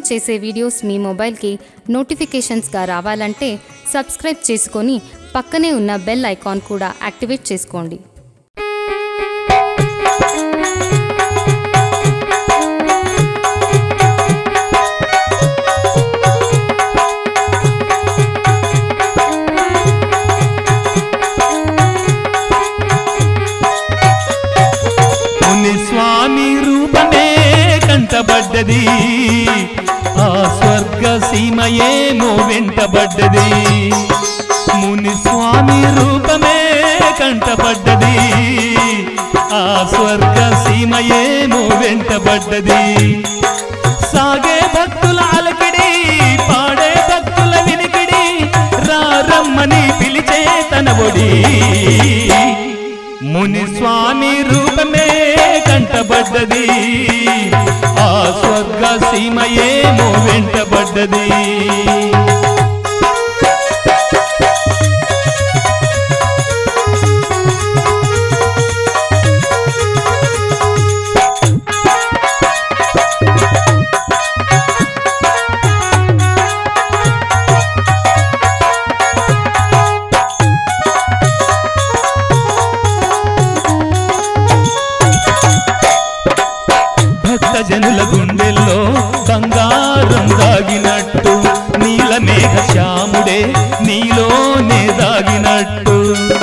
చేసే వీడియోస్ మీ మొబైల్కి నోటిఫికేషన్స్గా రావాలంటే సబ్స్క్రైబ్ చేసుకొని పక్కనే ఉన్న బెల్ ఐకాన్ కూడా యాక్టివేట్ చేసుకోండి ముని స్వామి రూపమే కంటబడ్డది ఆ స్వర్గ సీమయేమో వెంటబడ్డది ముని స్వామి రూపమే కంటబడ్డది ఆ స్వర్గ సీమయేమో వెంటబడ్డది సాగే భక్తుల అలకిడి పాడే భక్తుల వినికిడి రారమ్మని పిలిచే తన ఒడి ముని స్వామి రూపమే కంటబడ్డది ఆ స్వర్గ సీమయేమో వెంటబడ్డది భక్త జనుల గుండెల్లో బంగారం దాగినట్టు నీల మేఘ శ్యాముడే నీలోనే దాగినట్టు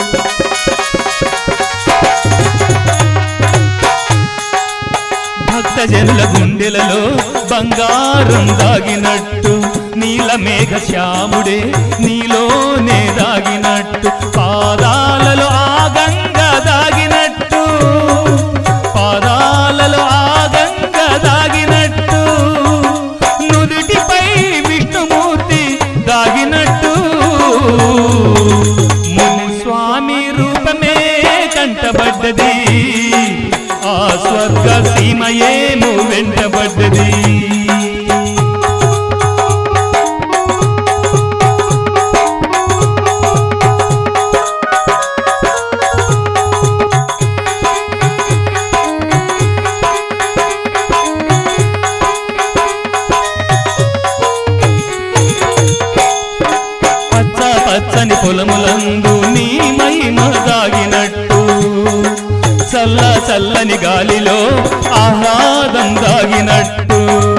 భక్త జనుల గుండెలలో బంగారం దాగినట్టు నీల మేఘ శ్యాముడే నీలోనే దాగినట్టు పాదాలలో ఆ గంగ దాగినట్టు పాదాలలో ఆ గంగ దాగినట్టు నుదుటిపై విష్ణుమూర్తి దాగినట్టు ముని స్వామి రూపమే కంటబడ్డది ఆ స్వర్గ సీమయేమో వెంటబడ్డది పచ్చ పచ్చని పొలములందు నీ మహిమ దాగినట్టు చల్ల చల్లని గాలిలో ఆహ్లాదం దాగినట్టు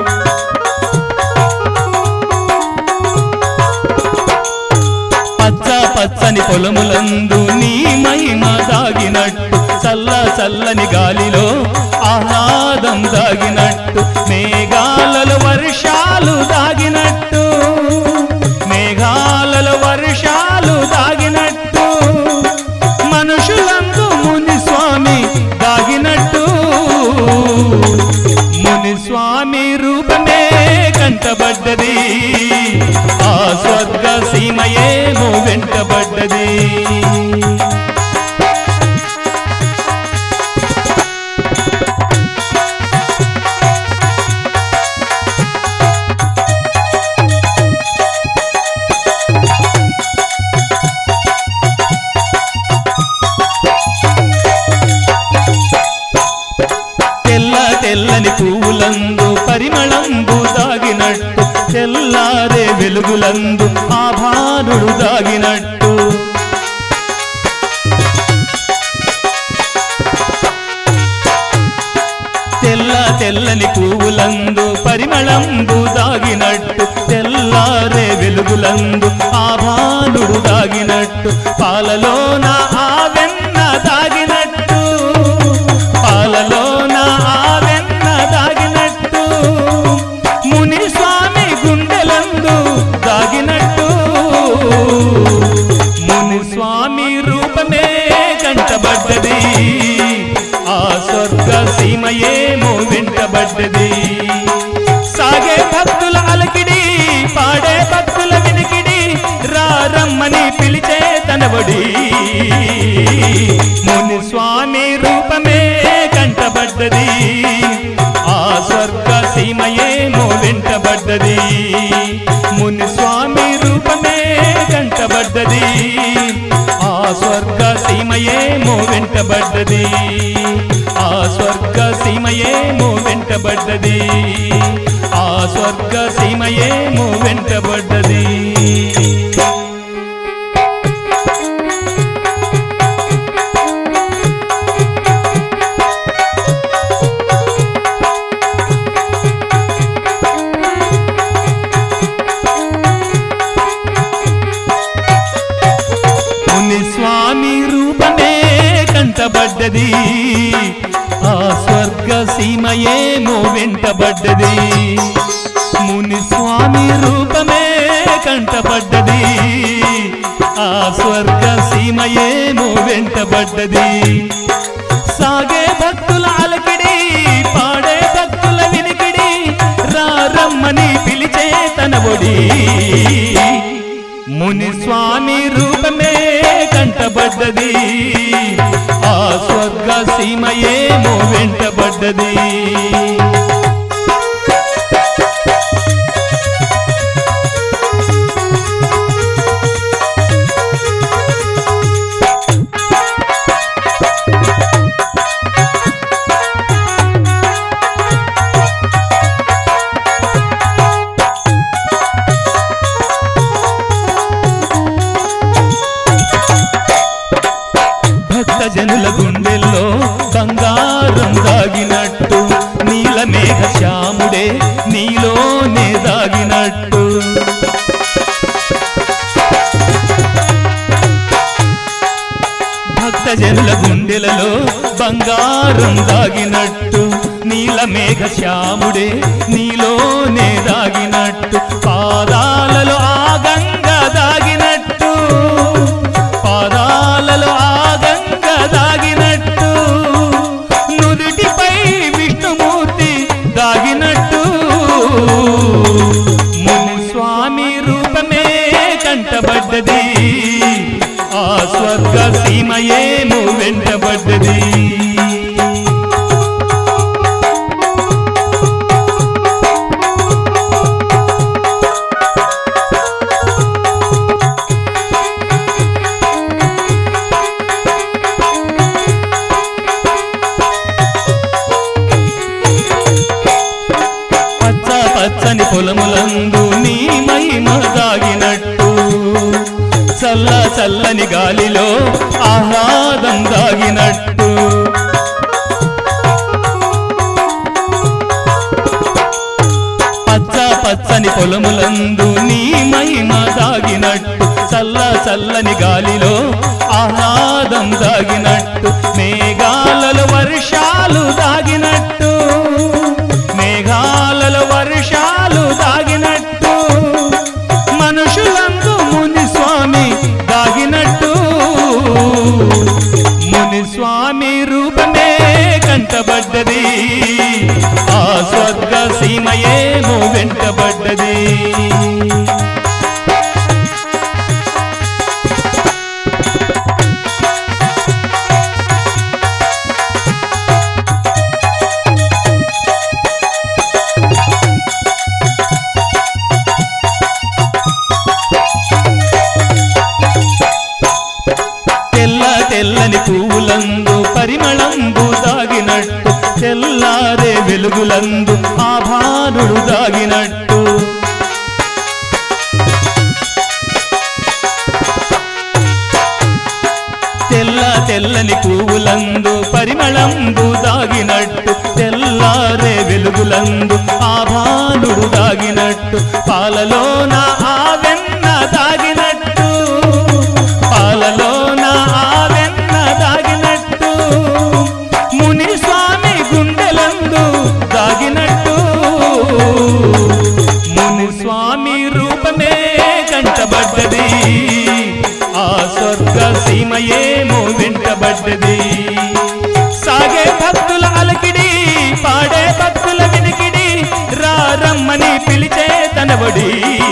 పచ్చ పచ్చని పొలములందు నీ మహిమ దాగినట్టు చల్ల చల్లని గాలిలో ఆహ్లాదం దాగినట్టు మేఘాలలో వర్షాలు దాగినట్టు మేఘాలలో వర్షాలు దాగినట్టు మనుషులందు ముని స్వామి దాగినట్టు ముని స్వామి రూపమే కంటబడ్డది ఆ స్వర్గ సీమయేమో వెంటబడ్డది తెల్ల తెల్లని పువ్వులందు పరిమళంబు దాగినట్టు తెల్లారే వెలుగులందు ఆభానుడు దాగినట్టు తెల్ల తెల్లని పువ్వులందు పరిమళంబు దాగినట్టు తెల్లారే వెలుగులందు ఆభానుడు దాగినట్టు పాలలోన ఆ వెన్న దాగినట్టు పాలలోన ఆ వెన్న దాగినట్టు ముని స్వామి గుండెలందు దాగినట్టు ముని స్వామి రూపమే కంటబడ్డది ఆ స్వర్గ సీమయేమో వెంటబడ్డది సాగే భక్తుల అలకిడి పాడే భక్తుల వినికిడి రారమ్మని పిలిచే తనబడి ముని స్వామి రూపమే కంటబడ్డది ఆ స్వర్గ సీమయేమో వెంటబడ్డది ముని స్వామి రూపమే కంటబడ్డది ఆ స్వర్గ సీమయేమో వెంటబడ్డది ఆ స్వర్గ సీమయేమో వెంటబడ్డది ఆ స్వర్గ సీమయేమో వెంటబడ్డది ముని స్వామి రూపమే కంటబడ్డది ఆ స్వర్గ సీమయేమో వెంటబడ్డది ముని స్వామి రూపమే కంటబడ్డది ఆ స్వర్గ సీమయేమో వెంటబడ్డది సాగే భక్తుల అలకిడి పాడే భక్తుల వినికిడి రా రమ్మని పిలిచే తన ఒడి ముని స్వామి రూపమే కంటబడ్డది ఆ స్వర్గ సీమయేమో వెంటబడ్డది భక్త జనుల గుండెల్లో బంగారం దాగినట్టు నీల మేఘ శ్యాముడే నీలోనే దాగినట్టు భక్త జనుల గుండెలలో బంగారం దాగినట్టు నీల మేఘ శ్యాముడే నీలోనే దాగినట్టు పాదాలలో ఆ గంగ దాగినట్టు పాదాలలో ఆ గంగ దాగినట్టు నుదుటిపై విష్ణుమూర్తి దాగినట్టు ముని స్వామి రూపమే కంటబడ్డది ఆ స్వర్గ సీమయేమో వెంటబడ్డది పచ్చ పచ్చని పొలములందు నీ మహిమ దాగినట్టు చల్ల చల్లని గాలిలో ఆహ్లాదం దాగినట్టు పచ్చ పచ్చని పొలములందు నీ మహిమ దాగినట్టు చల్ల చల్లని గాలిలో ఆహ్లాదం దాగినట్టు మేఘాలలో వర్షాలు దాగినట్టు మేఘాలలో వర్షాలు దాగినట్టు మనుషులందు ముని స్వామి దాగినట్టు ముని స్వామి రూపమే కంటబడ్డది ఆ స్వర్గ సీమయేమో వెంటబడ్డది తెల్ల తెల్లని పువ్వులందు పరిమళంబు దాగినట్టు తెల్లారే వెలుగులందు ఆ భానుడు దాగినట్టు తెల్ల తెల్లని పువ్వులందు పరిమళంబు దాగినట్టు తెల్లారే వెలుగులందు ఆ భానుడు దాగినట్టు పాలలోన ఆ వెన్న దాగినట్టు పాలలోన ఆ వెన్న దాగినట్టు ముని స్వామి గుండెలందు దాగినట్టు ముని స్వామి రూపమే కంటబడ్డది ఆ స్వర్గ సీమయేమో వెంటబడ్డది సాగే భక్తుల అలకిడి పాడే భక్తుల వినికిడి రా రమ్మని పిలిచే తనవడి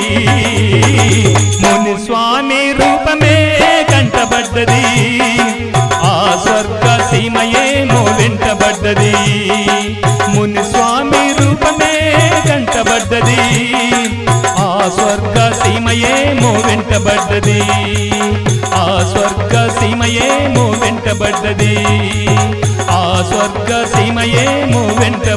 ముని స్వామి రూపమే కంటబడ్డది ఆ స్వర్గ సీమయేమో వెంటబడ్డది ముని స్వామి రూపమే కంటబడ్డది ఆ స్వర్గ సీమయేమో వెంటబడ్డది ఆ స్వర్గ సీమయేమో వెంటబడ్డది ఆ స్వర్గ సీమయేమో వెంట